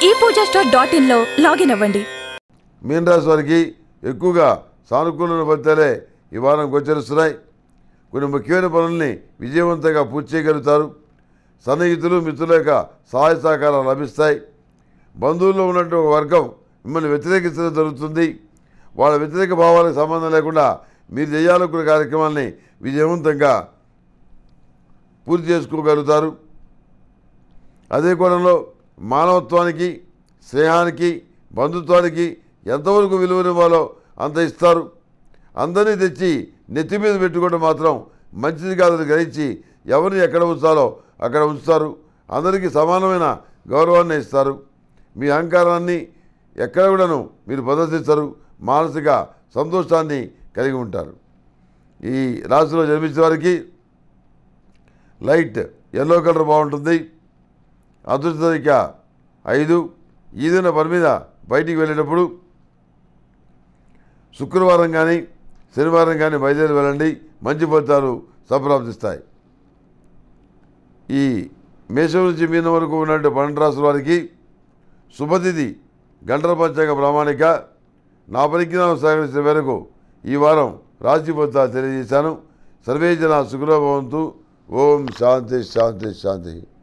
ఈ Pooja store dot ఇన్లో login అవ్వండి మీనరాశి వారికి ఎక్కువగా సానుకూలమైన ఫలితాలే ఈ వారం గోచరిస్తున్నాయి కొన్ని ముఖ్యమైన పనుల్ని విజయవంతంగా పూర్తి చేయగలుగుతారు సన్నిహితులు మిత్రుల యొక్క సహాయ సహకారాలు లభిస్తాయి బంధువుల్లో ఉన్నట్టు ఒక వర్గం మిమ్మల్ని వ్యతిరేకించడం జరుగుతుంది వాళ్ళ వ్యతిరేక భావాలకు సంబంధం లేకుండా మీరు చేయాలనుకున్న కార్యక్రమాల్ని విజయవంతంగా పూర్తి చేసుకోగలుగుతారు అదే కోణంలో మానవత్వానికి స్నేహానికి బంధుత్వానికి ఎంతవరకు విలువనివ్వాలో అంత ఇస్తారు అందరినీ తెచ్చి నెత్తి మీద పెట్టుకోవడం మాత్రం మంచిది కాదని గ్రహించి ఎవరిని ఎక్కడ ఉంచాలో అక్కడ ఉంచుతారు అందరికీ సమానమైన గౌరవాన్ని ఇస్తారు మీ అహంకారాన్ని ఎక్కడ కూడాను మీరు ప్రదర్శిస్తారు మానసిక సంతోషాన్ని కలిగి ఉంటారు ఈ రాశిలో జన్మించిన వారికి లైట్ ఎల్లో కలర్ బాగుంటుంది అదృష్టరిక ఐదు ఈదిన పని మీద బయటికి వెళ్ళేటప్పుడు శుక్రవారం కానీ శనివారం కానీ బయలుదేరి వెళ్ళండి మంచి ఫలితాలు సంప్రాప్తిస్తాయి ఈ మేషం నుంచి మీనం వరకు ఉన్నట్టు పన్నెండు రాసుల వారికి శుభతిథి గంటల పంచాంగ ప్రామాణిక నా పరిజ్ఞానం సహకరించిన మేరకు ఈ వారం రాశి ఫలితాలు తెలియజేశాను సర్వే జన సుఖలో భవంతు ఓం శాంతి శాంతి శాంతి